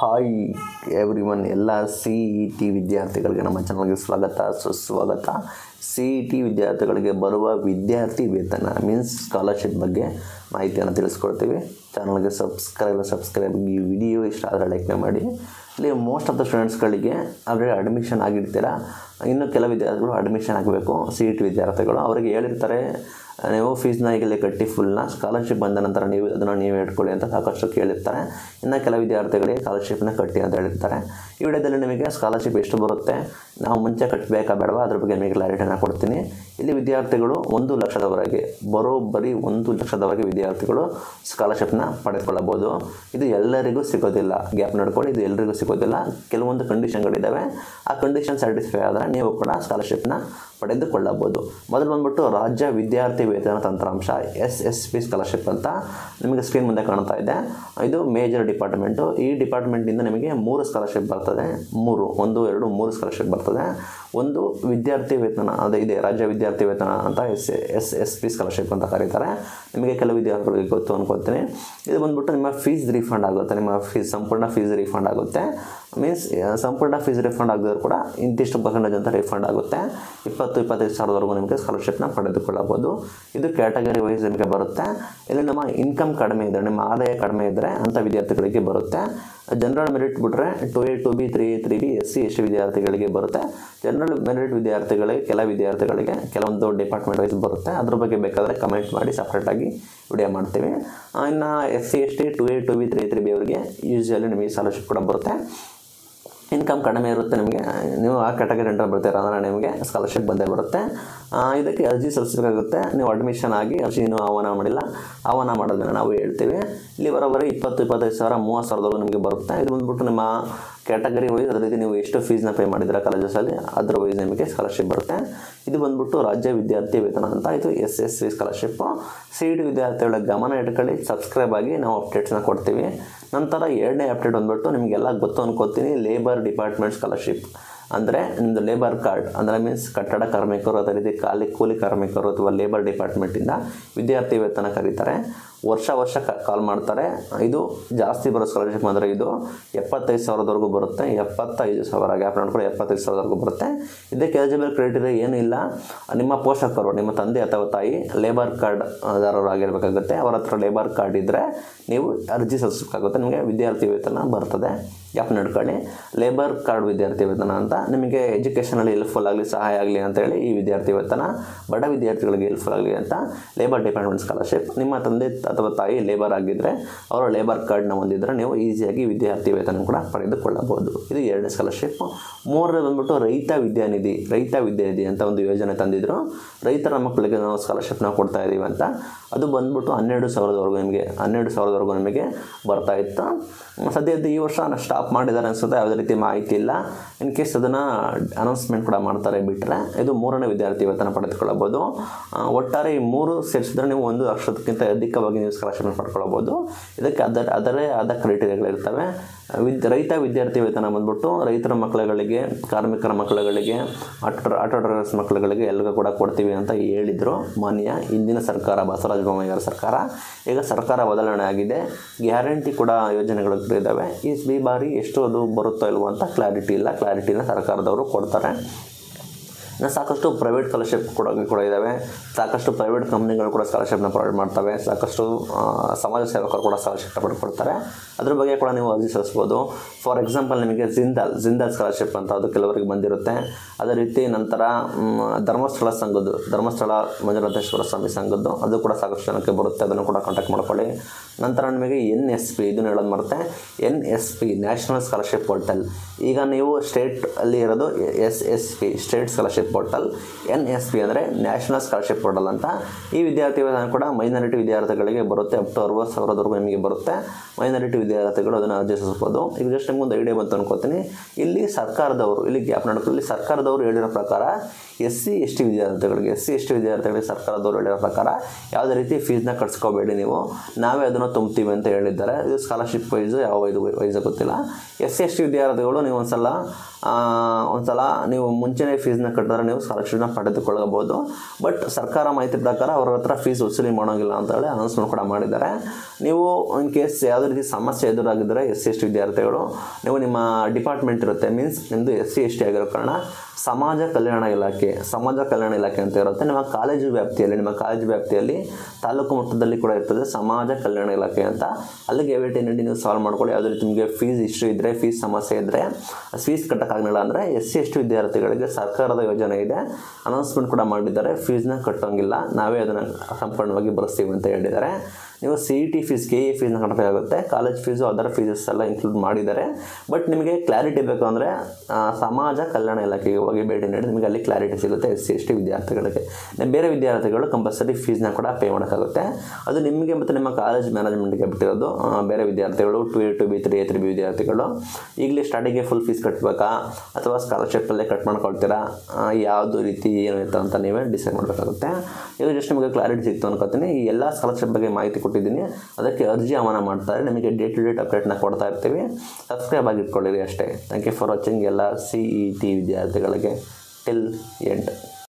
hi everyone ಎಲ್ಲ C E T ವಿದ್ಯಾರ್ಥಿಗಳಿಗೆ ನಮ್ಮ ಚಾನಲ್ಗೆ ಸ್ವಾಗತ ಸುಸ್ವಾಗತ ಸಿ ಇ ಟಿ ವಿದ್ಯಾರ್ಥಿಗಳಿಗೆ ಬರುವ ವಿದ್ಯಾರ್ಥಿ ವೇತನ ಮೀನ್ಸ್ ಸ್ಕಾಲರ್ಶಿಪ್ ಬಗ್ಗೆ ಮಾಹಿತಿಯನ್ನು ತಿಳಿಸ್ಕೊಡ್ತೀವಿ ಚಾನಲ್ಗೆ ಸಬ್ಸ್ಕ್ರೈಬ್ ಸಬ್ಸ್ಕ್ರೈಬ್ ಈ ವಿಡಿಯೋ ಇಷ್ಟ ಆದರೆ ಲೈಕ್ ಮಾಡಿ ಇಲ್ಲಿ ಮೋಸ್ಟ್ ಆಫ್ ದ ಸ್ಟೂಡೆಂಟ್ಸ್ಗಳಿಗೆ ಆಲ್ರೆಡಿ ಅಡ್ಮಿಷನ್ ಆಗಿರ್ತೀರ ಇನ್ನು ಕೆಲವು ವಿದ್ಯಾರ್ಥಿಗಳು ಅಡ್ಮಿಷನ್ ಆಗಬೇಕು ಸಿ ಇ ಟಿ ವಿದ್ಯಾರ್ಥಿಗಳು ಅವರಿಗೆ ಹೇಳಿರ್ತಾರೆ ನೀವು ಫೀಸ್ನ ಈಗಲೇ ಕಟ್ಟಿ ಫುಲ್ನ ಸ್ಕಾಲರ್ಶಿಪ್ ಬಂದ ನಂತರ ನೀವು ಅದನ್ನು ನೀವೇ ಇಟ್ಕೊಳ್ಳಿ ಅಂತ ಸಾಕಷ್ಟು ಕೇಳಿರ್ತಾರೆ ಇನ್ನು ಕೆಲವು ವಿದ್ಯಾರ್ಥಿಗಳಿಗೆ ಸ್ಕಾಲರ್ಶಿಪ್ನ ಕಟ್ಟಿ ಅಂತ ಹೇಳಿರ್ತಾರೆ ಈ ವಿಡಿಯೋದಲ್ಲಿ ನಿಮಗೆ ಸ್ಕಾಲರ್ಶಿಪ್ ಎಷ್ಟು ಬರುತ್ತೆ ನಾವು ಮುಂಚೆ ಕಟ್ಟಬೇಕಾ ಬೇಡವಾ ಅದ್ರ ಬಗ್ಗೆ ನಿಮಗೆ ಕ್ಲಾರಿಟಿನ ಕೊಡ್ತೀನಿ ಇಲ್ಲಿ ವಿದ್ಯಾರ್ಥಿಗಳು ಒಂದು ಲಕ್ಷದವರೆಗೆ ಬರೋಬ್ಬರಿ ಒಂದು ಲಕ್ಷದವರೆಗೆ ವಿದ್ಯಾರ್ಥಿಗಳು ಸ್ಕಾಲರ್ಶಿಪ್ನ ಪಡೆದುಕೊಳ್ಳಬಹುದು ಇದು ಎಲ್ಲರಿಗೂ ಸಿಗೋದಿಲ್ಲ ಗ್ಯಾಪ್ ನಡ್ಕೊಳ್ಳಿ ಇದು ಎಲ್ಲರಿಗೂ ಸಿಗೋದಿಲ್ಲ ಕೆಲವೊಂದು ಕಂಡೀಷನ್ಗಳಿದ್ದಾವೆ ಆ ಕಂಡೀಷನ್ ಸ್ಯಾಟಿಸ್ಫೈ ಆದರೆ ನೀವು ಕೂಡ ಸ್ಕಾಲರ್ಶಿಪ್ನ ಪಡೆದುಕೊಳ್ಳಬಹುದು ಮೊದಲು ಬಂದ್ಬಿಟ್ಟು ರಾಜ್ಯ ವಿದ್ಯಾರ್ಥಿ ವೇತನ ತಂತ್ರಾಂಶ ಎಸ್ ಎಸ್ ಪಿ ಸ್ಕಾಲರ್ಶಿಪ್ ಅಂತ ನಿಮಗೆ ಸ್ಕ್ರೀನ್ ಮುಂದೆ ಕಾಣ್ತಾ ಇದೆ ಇದು ಮೇಜರ್ ಡಿಪಾರ್ಟ್ಮೆಂಟು ಈ ಡಿಪಾರ್ಟ್ಮೆಂಟಿಂದ ನಿಮಗೆ ಮೂರು ಸ್ಕಾಲರ್ಶಿಪ್ ಬರ್ತದೆ ಮೂರು ಒಂದು ಎರಡು ಮೂರು ಸ್ಕಾಲರ್ಶಿಪ್ ಬರ್ತದೆ ಒಂದು ವಿದ್ಯಾರ್ಥಿ ವೇತನ ಅದೇ ಇದೆ ರಾಜ್ಯ ವಿದ್ಯಾರ್ಥಿ ವೇತನ ಅಂತ S S S P scholarship ಅಂತ ಕರೀತಾರೆ ನಿಮಗೆ ಕೆಲವು ವಿದ್ಯಾರ್ಥಿಗಳಿಗೆ ಗೊತ್ತು ಅನ್ಕೋತೀನಿ ಇದು ಬಂದ್ಬಿಟ್ಟು ನಿಮ್ಮ ಫೀಸ್ ರೀಫಂಡ್ ಆಗುತ್ತೆ ನಿಮ್ಮ ಫೀಸ್ ಸಂಪೂರ್ಣ ಫೀಸ್ ರೀಫಂಡ್ ಆಗುತ್ತೆ ಮೀನ್ಸ್ ಸಂಪೂರ್ಣ ಫೀಸ್ ರಿಫಂಡ್ ಆಗಿದ್ರು ಕೂಡ ಇಂತಿಷ್ಟು ಪರ್ಸೆಂಟೇಜ್ ಅಂತ ರಿಫಂಡ್ ಆಗುತ್ತೆ ಇಪ್ಪತ್ತು ಇಪ್ಪತ್ತೈದು ಸಾವಿರದವರೆಗೂ ನಿಮಗೆ ಸ್ಕಾಲರ್ಶಿಪ್ನ ಪಡೆದುಕೊಳ್ಳಬಹುದು ಇದು ಕ್ಯಾಟಗರಿ ವೈಸ್ ನಿಮಗೆ ಬರುತ್ತೆ ಇಲ್ಲಿ ನಮ್ಮ ಇನ್ಕಮ್ ಕಡಿಮೆ ಇದ್ದರೆ ನಿಮ್ಮ ಆದಾಯ ಕಡಿಮೆ ಇದ್ದರೆ ಅಂಥ ವಿದ್ಯಾರ್ಥಿಗಳಿಗೆ ಬರುತ್ತೆ ಜನರಲ್ ಮೆರಿಟ್ ಬಿಟ್ಟರೆ two A two B three three B S C S T ವಿದ್ಯಾರ್ಥಿಗಳಿಗೆ ಬರುತ್ತೆ ಜನರಲ್ ಮೆರಿಟ್ ವಿದ್ಯಾರ್ಥಿಗಳಿಗೆ ಕೆಲ ವಿದ್ಯಾರ್ಥಿಗಳಿಗೆ ಕೆಲವೊಂದು ಡಿಪಾರ್ಟ್ಮೆಂಟ್ ವೈಸ್ ಬರುತ್ತೆ ಅದ್ರ ಬಗ್ಗೆ ಬೇಕಾದರೆ ಕಮೆಂಟ್ ಮಾಡಿ ಸಪ್ರೇಟಾಗಿ ವಿಡಿಯೋ ಮಾಡ್ತೀವಿ ಇನ್ನು S C S T two A two B three three B ಅವರಿಗೆ ಯೂಶ್ವಲಿ ನಿಮಗೆ ಸ್ಕಾಲರ್ಶಿಪ್ ಕೂಡ ಬರುತ್ತೆ ಇನ್ಕಮ್ ಕಡಿಮೆ ಇರುತ್ತೆ ನಿಮಗೆ ನೀವು ಆ ಕ್ಯಾಟಗರಿ ಎಂಟರ್ ಬರ್ತೀರ ಅಂದರೆ ನಿಮಗೆ ಸ್ಕಾಲರ್ಶಿಪ್ ಬಂದೇ ಬರುತ್ತೆ ಆ, ಇದಕ್ಕೆ ಅರ್ಜಿ ಸಲ್ಲಿಸಬೇಕಾಗುತ್ತೆ ನೀವು ಅಡ್ಮಿಷನ್ ಆಗಿ ಅರ್ಜಿ ಇನ್ನೂ ಆಹ್ವಾನ ಮಾಡಿಲ್ಲ ಆಹ್ವಾನ ಮಾಡೋದನ್ನು ನಾವು ಹೇಳ್ತೀವಿ ಇಲ್ಲಿ ಬರೋಬ್ಬರಿ ಇಪ್ಪತ್ತು ಇಪ್ಪತ್ತೈದು ಸಾವಿರ ಮೂವತ್ತು ಸಾವಿರದವರೆಗೂ ನಿಮಗೆ ಬರುತ್ತೆ ಇದು ಬಂದ್ಬಿಟ್ಟು ನಿಮ್ಮ ಕ್ಯಾಟಗರಿ ವೈಸ್ ಅದೇ ರೀತಿ ನೀವು ಎಷ್ಟು ಫೀಸ್ನ ಪೇ ಮಾಡಿದ್ದೀರಾ ಕಾಲೇಜಸಲ್ಲಿ ಅದ್ರ ವೈಸ್ ನಿಮಗೆ ಸ್ಕಾಲರ್ಶಿಪ್ ಬರುತ್ತೆ ಇದು ಬಂದ್ಬಿಟ್ಟು ರಾಜ್ಯ ವಿದ್ಯಾರ್ಥಿ ವೇತನ ಅಂತ ಇದು S S C scholarship C D ವಿದ್ಯಾರ್ಥಿಗಳ ಗಮನ ಇಟ್ಕೊಳ್ಳಿ ಸಬ್ಸ್ಕ್ರೈಬ್ ಆಗಿ ನಾವು ಅಪ್ಡೇಟ್ಸ್ನ ಕೊಡ್ತೀವಿ ನಂತರ ಎರಡನೇ ಅಪ್ಡೇಟ್ ಬಂದ್ಬಿಟ್ಟು ನಿಮಗೆಲ್ಲ ಗೊತ್ತು ಅನ್ಕೋತೀನಿ ಲೇಬರ್ ಡಿಪಾರ್ಟ್ಮೆಂಟ್ ಸ್ಕಾಲರ್ಶಿಪ್ ಅಂದರೆ ನಿಮ್ಮದು ಲೇಬರ್ ಕಾರ್ಡ್ ಅಂದರೆ ಮೀನ್ಸ್ ಕಟ್ಟಡ ಕಾರ್ಮಿಕರು ಅದೇ ರೀತಿ ಖಾಲಿ ಕೂಲಿ ಕಾರ್ಮಿಕರು ಅಥವಾ ಲೇಬರ್ ಡಿಪಾರ್ಟ್ಮೆಂಟಿಂದ ವಿದ್ಯಾರ್ಥಿ ವೇತನ ಕರೀತಾರೆ ವರ್ಷ ವರ್ಷ ಕಾಲ್ ಮಾಡ್ತಾರೆ ಇದು ಜಾಸ್ತಿ ಬರೋ ಸ್ಕಾಲರ್ಶಿಪ್ ಅಂದರೆ ಇದು ಎಪ್ಪತ್ತೈದು ಸಾವಿರದವರೆಗೂ ಬರುತ್ತೆ ಎಪ್ಪತ್ತೈದು ಸಾವಿರ ಗ್ಯಾಪ್ ನೋಡ್ಕೊಂಡು ಎಪ್ಪತ್ತೈದು ಸಾವಿರದವರೆಗೂ ಬರುತ್ತೆ ಇದಕ್ಕೆ ಎಲಿಜಿಬಲ್ ಕ್ರೈಟೀರಿಯಾ ಏನೂ ಇಲ್ಲ ನಿಮ್ಮ ಪೋಷಕರು ನಿಮ್ಮ ತಂದೆ ಅಥವಾ ತಾಯಿ ಲೇಬರ್ ಕಾರ್ಡ್ ದಾರರು ಆಗಿರಬೇಕಾಗುತ್ತೆ ಅವರ ಹತ್ರ ಲೇಬರ್ ಕಾರ್ಡ್ ಇದ್ದರೆ ನೀವು ಅರ್ಜಿ ಸಲ್ಲಿಸಬೇಕಾಗುತ್ತೆ ನಿಮಗೆ ವಿದ್ಯಾರ್ಥಿ ವೇತನ ಬರ್ತದೆ ಗ್ಯಾಪ್ ನಡ್ಕೊಳ್ಳಿ ಲೇಬರ್ ಕಾರ್ಡ್ ವಿದ್ಯಾರ್ಥಿ ವೇತನ ಅಂತ ನಿಮಗೆ ಎಜುಕೇಷನಲ್ಲಿ ಹೆಲ್ಪ್ಫುಲ್ ಆಗಲಿ ಸಹಾಯ ಆಗಲಿ ಅಂತೇಳಿ ಈ ವಿದ್ಯಾರ್ಥಿ ವೇತನ ಬಡ ವಿದ್ಯಾರ್ಥಿಗಳಿಗೆ ಹೆಲ್ಪ್ಫುಲ್ ಆಗಲಿ ಅಂತ ಲೇಬರ್ ಡಿಪಾರ್ಟ್ಮೆಂಟ್ ಸ್ಕಾಲರ್ಶಿಪ್ ನಿಮ್ಮ ತಂದೆ ಅಥವಾ ತಾಯಿ ಲೇಬರ್ ಆಗಿದ್ದರೆ ಅವರ ಲೇಬರ್ ಕಾರ್ಡ್ನ ಹೊಂದಿದ್ರೆ ನೀವು ಈಸಿಯಾಗಿ ವಿದ್ಯಾರ್ಥಿ ವೇತನ ಕೂಡ ಪಡೆದುಕೊಳ್ಳಬಹುದು ಇದು ಎರಡನೇ ಸ್ಕಾಲರ್ಶಿಪ್ ಮೂರನೇ ಬಂದ್ಬಿಟ್ಟು ರೈತ ವಿದ್ಯಾನಿಧಿ ರೈತ ವಿದ್ಯಾನಿಧಿ ಅಂತ ಒಂದು ಯೋಜನೆ ತಂದಿದ್ರು ರೈತರ ಮಕ್ಕಳಿಗೆ ನಾವು ಸ್ಕಾಲರ್ಶಿಪ್ನ ಕೊಡ್ತಾ ಇದ್ದೀವಿ ಅಂತ ಅದು ಬಂದ್ಬಿಟ್ಟು ಹನ್ನೆರಡು ಸಾವಿರದವರೆಗೂ ನಿಮಗೆ ಹನ್ನೆರಡು ಸಾವಿರದವರೆಗೂ ನಿಮಗೆ ಬರ್ತಾ ಇತ್ತು ಸದ್ಯದ ಈ ವರ್ಷ ಸ್ಟಾಪ್ ಮಾಡಿದ್ದಾರೆ ಅನಿಸುತ್ತೆ ಯಾವುದೇ ರೀತಿ ಮಾಹಿತಿ ಇಲ್ಲ ಇನ್ ಕೇಸ್ ಅದನ್ನು ಅನೌನ್ಸ್ಮೆಂಟ್ ಕೂಡ ಮಾಡ್ತಾರೆ ಬಿಟ್ಟರೆ ಇದು ಮೂರನೇ ವಿದ್ಯಾರ್ಥಿ ವೇತನ ಪಡೆದುಕೊಳ್ಳಬಹುದು ಆ, ಒಟ್ಟಾರೆ ಈ ಮೂರು ಸೇರಿಸಿದ್ರೆ ನೀವು ಒಂದು ಲಕ್ಷಕ್ಕಿಂತ ಅಧಿಕವಾಗಿ ನೀವು ಸ್ಕಾಲರ್ಶಿಪ್ ಪಡ್ಕೊಳ್ಬೋದು ಇದಕ್ಕೆ ಅದರ ಅದರೇ ಆದ ಕ್ರೈಟೀರಿಯಾಗಳಿರ್ತವೆ ವಿದ್ ರೈತ ವಿದ್ಯಾರ್ಥಿ ವೇತನ ಬಂದ್ಬಿಟ್ಟು ರೈತರ ಮಕ್ಕಳುಗಳಿಗೆ ಕಾರ್ಮಿಕರ ಮಕ್ಕಳುಗಳಿಗೆ ಆಟೋ ಆಟೋ ಡ್ರೈವರ್ಸ್ ಮಕ್ಕಳುಗಳಿಗೆ ಎಲ್ಲರಿಗೂ ಕೂಡ ಕೊಡ್ತೀವಿ ಅಂತ ಹೇಳಿದರು ಮಾನ್ಯ ಇಂದಿನ ಸರ್ಕಾರ ಬಸವರಾಜ ಬೊಮ್ಮಾಯಿಯವರ ಸರ್ಕಾರ ಈಗ ಸರ್ಕಾರ ಬದಲಾವಣೆ ಆಗಿದೆ ಗ್ಯಾರಂಟಿ ಕೂಡ ಯೋಜನೆಗಳು ಇದ್ದಾವೆ ಈ ಈ ಬಾರಿ ಎಷ್ಟು ಅದು ಬರುತ್ತೋ ಇಲ್ವೋ ಅಂತ ಕ್ಲಾರಿಟಿ ಇಲ್ಲ ಕ್ಲಾರಿಟಿನ ಸರ್ಕಾರದವರು ಕೊಡ್ತಾರೆ ಇನ್ನು ಸಾಕಷ್ಟು ಪ್ರೈವೇಟ್ ಸ್ಕಾಲರ್ಶಿಪ್ ಕೂಡ ಕೂಡ ಇದ್ದಾವೆ ಸಾಕಷ್ಟು ಪ್ರೈವೇಟ್ ಕಂಪ್ನಿಗಳು ಕೂಡ ಸ್ಕಾಲರ್ಶಿಪ್ನ ಪ್ರೊವೈಡ್ ಮಾಡ್ತವೆ ಸಾಕಷ್ಟು ಆ, ಸಮಾಜ ಸೇವಕರು ಕೂಡ ಸ್ಕಾಲರ್ಶಿಪ್ ಪಡ್ಕೊಳ್ತಾರೆ ಅದ್ರ ಬಗ್ಗೆ ಕೂಡ ನೀವು ಅರ್ಜಿ ಸಲ್ಲಿಸ್ಬೋದು ಫಾರ್ ಎಕ್ಸಾಂಪಲ್ ನಿಮಗೆ ಜಿಂದಾಲ್ ಜಿಂದಾಲ್ ಸ್ಕಾಲರ್ಶಿಪ್ ಅಂತ ಅದು ಕೆಲವರಿಗೆ ಬಂದಿರುತ್ತೆ ಅದೇ ರೀತಿ ನಂತರ ಮ್, ಧರ್ಮಸ್ಥಳ ಸಂಘದ್ದು ಧರ್ಮಸ್ಥಳ ಮಂಜುನಾಥೇಶ್ವರ ಸ್ವಾಮಿ ಸಂಘದ್ದು ಅದು ಕೂಡ ಸಾಕಷ್ಟು ಜನಕ್ಕೆ ಬರುತ್ತೆ ಅದನ್ನು ಕೂಡ ಕಾಂಟ್ಯಾಕ್ಟ್ ಮಾಡ್ಕೊಳ್ಳಿ ನಂತರ ನಿಮಗೆ ಎನ್ ಎಸ್ ಪಿ ಇದನ್ನು ಹೇಳೋದು ಬರುತ್ತೆ N S P national scholarship portal ಈಗ ನೀವು ಸ್ಟೇಟ್ ಅಲ್ಲಿ ಇರೋದು S S P state scholarship portal N S P ಅಂದರೆ ನ್ಯಾಷನಲ್ ಸ್ಕಾಲರ್ಶಿಪ್ ಪೋರ್ಟಲ್ ಅಂತ ಈ ವಿದ್ಯಾರ್ಥಿ ವೇತನ ಕೂಡ ಮೈನಾರಿಟಿ ವಿದ್ಯಾರ್ಥಿಗಳಿಗೆ ಬರುತ್ತೆ ಅಪ್ ಟು ಅರವತ್ತು ಸಾವಿರದವರೆಗೂ ನಿಮಗೆ ಬರುತ್ತೆ ಮೈನಾರಿಟಿ ವಿದ್ಯಾರ್ಥಿಗಳು ಅದನ್ನು ಅರ್ಜಿ ಸಲ್ಲಿಸ್ಬೋದು ಈಗ ಜಸ್ಟ್ ನಿಮ್ಗೆ ಒಂದು ಐಡಿಯಾ ಬಂತು ಅನ್ಕೋತೀನಿ ಇಲ್ಲಿ ಸರ್ಕಾರದವರು ಇಲ್ಲಿ ಗ್ಯಾಪ್ ನಡ್ಕೊಳ್ಳಿ ಸರ್ಕಾರದವರು ಹೇಳಿರೋ ಪ್ರಕಾರ ಎಸ್ ಸಿ ಎಸ್ ಟಿ ವಿದ್ಯಾರ್ಥಿಗಳಿಗೆ ಎಸ್ ಸಿ ಎಸ್ ಟಿ ವಿದ್ಯಾರ್ಥಿಗಳಿಗೆ ಸರ್ಕಾರದವರು ಹೇಳಿರೋ ಪ್ರಕಾರ ಯಾವುದೇ ರೀತಿ ಫೀಸ್ನ ಕಟ್ಸ್ಕೋಬೇಡಿ ನೀವು ನಾವೇ ಅದನ್ನು ತುಂಬ್ತೀವಿ ಅಂತ ಹೇಳಿದ್ದಾರೆ ಇದು ಸ್ಕಾಲರ್ಶಿಪ್ ವೈಸು ಯಾವ ಇದು ವೈಸ್ ಗೊತ್ತಿಲ್ಲ ಎಸ್ ಸಿ ಎಸ್ ಟಿ ವಿದ್ಯಾರ್ಥಿಗಳು ನೀವು ಒಂದ್ಸಲ ಆ, ಒಂದ್ಸಲ ನೀವು ಮುಂಚೆನೇ ಫೀಸ್ನ ಕಟ್ಟ ಮಾಡಿದ್ರೆ ನೀವು ಸ್ಕಾಲರ್ಶಿಪ್ನ ಪಡೆದುಕೊಳ್ಳಬಹುದು ಬಟ್ ಸರ್ಕಾರ ಮಾಹಿತಿ ಪ್ರಕಾರ ಅವ್ರ ಹತ್ರ ಫೀಸ್ ವಸೂಲಿ ಮಾಡೋಂಗಿಲ್ಲ ಅಂತ ಹೇಳಿ ಅನೌನ್ಸ್ಮೆಂಟ್ ಕೂಡ ಮಾಡಿದ್ದಾರೆ ನೀವು ಇನ್ ಕೇಸ್ ಯಾವುದೇ ರೀತಿ ಸಮಸ್ಯೆ ಎದುರಾಗಿದ್ದರೆ ಎಸ್ ಸಿ ಎಸ್ ಟಿ ವಿದ್ಯಾರ್ಥಿಗಳು ನೀವು ನಿಮ್ಮ ಡಿಪಾರ್ಟ್ಮೆಂಟ್ ಇರುತ್ತೆ ಮೀನ್ಸ್ ನಿಮ್ಮದು ಎಸ್ ಸಿ ಎಸ್ ಟಿ ಆಗಿರೋ ಕಾರಣ ಸಮಾಜ ಕಲ್ಯಾಣ ಇಲಾಖೆ ಸಮಾಜ ಕಲ್ಯಾಣ ಇಲಾಖೆ ಅಂತ ಇರುತ್ತೆ ನಿಮ್ಮ ಕಾಲೇಜು ವ್ಯಾಪ್ತಿಯಲ್ಲಿ ನಿಮ್ಮ ಕಾಲೇಜು ವ್ಯಾಪ್ತಿಯಲ್ಲಿ ತಾಲೂಕು ಮಟ್ಟದಲ್ಲಿ ಕೂಡ ಇರ್ತದೆ ಸಮಾಜ ಕಲ್ಯಾಣ ಇಲಾಖೆ ಅಂತ ಅಲ್ಲಿಗೆ ಭೇಟಿ ನೀಡಿ ನೀವು ಸಾಲ್ವ್ ಮಾಡ್ಕೊಳ್ಳಿ ಯಾವುದೇ ರೀತಿ ನಿಮಗೆ ಫೀಸ್ ಇಶ್ಯೂ ಇದ್ದರೆ ಫೀಸ್ ಸಮಸ್ಯೆ ಇದ್ದರೆ ಫೀಸ್ ಕಟ್ಟೋಕ್ಕಾಗಲಿಲ್ಲ ಅಂದರೆ ಎಸ್ ಸಿ ಎಸ್ ಟಿ ವಿದ್ಯಾರ್ಥಿಗಳಿಗೆ ಸರ್ಕಾರದ ಯೋಜನೆ ಇದೆ ಅನೌನ್ಸ್ಮೆಂಟ್ ಕೂಡ ಮಾಡಿದ್ದಾರೆ ಫೀಸ್ನ ಕಟ್ಟೋಂಗಿಲ್ಲ ನಾವೇ ಅದನ್ನು ಸಂಪೂರ್ಣವಾಗಿ ಬರೆಸ್ತೀವಿ ಅಂತ ಹೇಳಿದ್ದಾರೆ ನೀವು C E T fees K A ಫೀಸ್ನ ಕಟ್ಟಬೇಕಾಗುತ್ತೆ ಕಾಲೇಜ್ ಫೀಸು ಅದರ್ ಫೀಸಸ್ ಎಲ್ಲ ಇನ್ಕ್ಲೂಡ್ ಮಾಡಿದ್ದಾರೆ ಬಟ್ ನಿಮಗೆ ಕ್ಲಾರಿಟಿ ಬೇಕು ಅಂದರೆ ಸಮಾಜ ಕಲ್ಯಾಣ ಇಲಾಖೆಗೆ ಹೋಗಿ ಭೇಟಿ ನೀಡಿ ನಿಮಗೆ ಅಲ್ಲಿ ಕ್ಲಾರಿಟಿ ಸಿಗುತ್ತೆ ಎಸ್ ಸಿ ಎಸ್ ಟಿ ವಿದ್ಯಾರ್ಥಿಗಳಿಗೆ ನೀವು ಬೇರೆ ವಿದ್ಯಾರ್ಥಿಗಳು ಕಂಪಲ್ಸರಿ ಫೀಸ್ನ ಕೂಡ ಪೇ ಮಾಡೋಕ್ಕಾಗುತ್ತೆ ಅದು ನಿಮಗೆ ಮತ್ತು ನಿಮ್ಮ ಕಾಲೇಜ್ ಮ್ಯಾನೇಜ್ಮೆಂಟ್ಗೆ ಬಿಟ್ಟಿರೋದು ಆ, ಬೇರೆ ವಿದ್ಯಾರ್ಥಿಗಳು two A two B three A three B ವಿದ್ಯಾರ್ಥಿಗಳು ಈಗಲೇ ಸ್ಟಾರ್ಟಿಗೆ ಫುಲ್ ಫೀಸ್ ಕಟ್ಟಬೇಕಾ ಅಥವಾ ಸ್ಕಾಲರ್ಶಿಪ್ಪಲ್ಲೇ ಕಟ್ ಮಾಡ್ಕೊಳ್ತೀರಾ ಆ, ಯಾವುದು ರೀತಿ ಏನು ಇತ್ತು ಅಂತ ನೀವೇ ಡಿಸೈಡ್ ಮಾಡಬೇಕಾಗುತ್ತೆ ಈಗ ಜಸ್ಟ್ ನಿಮಗೆ ಕ್ಲಾರಿಟಿ ಸಿಕ್ತು ಅನ್ಕೋತೀನಿ ಈ ಎಲ್ಲ ಸ್ಕಾಲರ್ಶಿಪ್ ಬಗ್ಗೆ ಮಾಹಿತಿ ಕೊಟ್ಟಿದ್ದೀನಿ ಅದಕ್ಕೆ ಅರ್ಜಿ ಆಹ್ವಾನ ಮಾಡ್ತಾರೆ ನಿಮಗೆ ಡೇ ಟು ಡೇಟ್ ಅಪ್ಡೇಟ್ನ ಕೊಡ್ತಾ ಇರ್ತೀವಿ ಸಬ್ಸ್ಕ್ರೈಬ್ ಆಗಿ ಇಟ್ಕೊಳ್ಳಿರಿ ಅಷ್ಟೇ ಥ್ಯಾಂಕ್ ಯು ಫಾರ್ ವಾಚಿಂಗ್ ಎಲ್ಲ ಸಿ ಇ ಟಿ ವಿದ್ಯಾರ್ಥಿಗಳಿಗೆ ಟಿಲ್ ಎಂಡ್